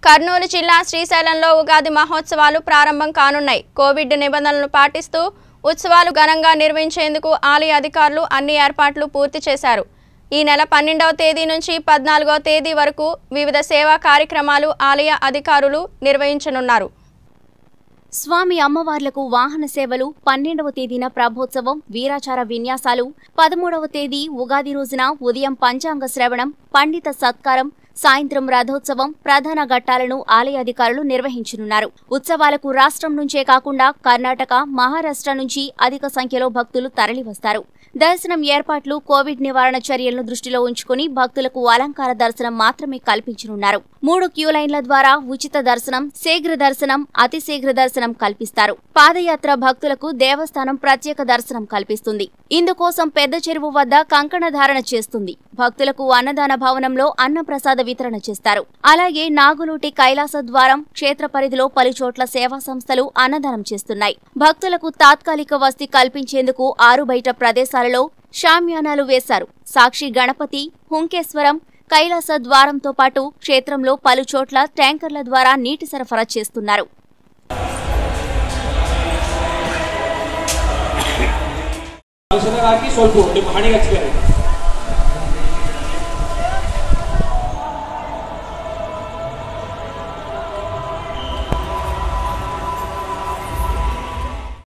కర్నూలు జిల్లా శ్రీశైలంలో ఉగాది మహోత్సవాలు ప్రారంభం కానున్నాయి కోవిడ్ నిబంధనలను పాటిస్తూ ఉత్సవాలు ఘనంగా నిర్వహించేందుకు ఆలయ అధికారులు అన్ని ఏర్పాట్లు పూర్తి చేశారు ఈ నెల పన్నెండవ తేదీ నుంచి పద్నాలుగవ తేదీ వరకు వివిధ సేవా కార్యక్రమాలు ఆలయ అధికారులు నిర్వహించనున్నారు స్వామి అమ్మవార్లకు వాహన సేవలు పన్నెండవ తేదీన ప్రభోత్సవం వీరాచార విన్యాసాలు పదమూడవ తేదీ ఉగాది రోజున ఉదయం పంచాంగ శ్రవణం పండిత సత్కారం సాయంత్రం రథోత్సవం ప్రధాన ఘట్టాలను ఆలయ అధికారులు నిర్వహించనున్నారు ఉత్సవాలకు రాష్ట్రం నుంచే కాకుండా కర్ణాటక మహారాష్ట్ర నుంచి అధిక సంఖ్యలో భక్తులు తరలివస్తారు దర్శనం ఏర్పాట్లు కోవిడ్ నివారణ చర్యలను దృష్టిలో ఉంచుకుని భక్తులకు అలంకార దర్శనం మాత్రమే కల్పించనున్నారు మూడు క్యూ లైన్ల ద్వారా ఉచిత దర్శనం శీఘ్ర దర్శనం అతి శీఘ్ర దర్శనం కల్పిస్తారు పాదయాత్ర భక్తులకు దేవస్థానం ప్రత్యేక దర్శనం కల్పిస్తుంది ఇందుకోసం పెద్ద చెరువు వద్ద కంకణ ధారణ చేస్తుంది భక్తులకు అన్నదాన భవనంలో అన్నప్రసాద వితరణ చేస్తారు అలాగే నాగులూటి కైలాస ద్వారం క్షేత్ర పరిధిలో పలు చోట్ల సేవా సంస్థలు అన్నదానం చేస్తున్నాయి భక్తులకు తాత్కాలిక వసతి కల్పించేందుకు ఆరు బయట ప్రదేశాలలో షామ్యానాలు వేశారు సాక్షి గణపతి హుంకేశ్వరం కైలాస ద్వారంతో పాటు క్షేత్రంలో పలు చోట్ల ట్యాంకర్ల ద్వారా నీటి సరఫరా చేస్తున్నారు ಮನುಷ್ಯನಾಗಿ ಸ್ವಲ್ಪ ನಿಮ್ಮ ಹಣೆಗೆ ಹಚ್ಚಿದ್ದಾರೆ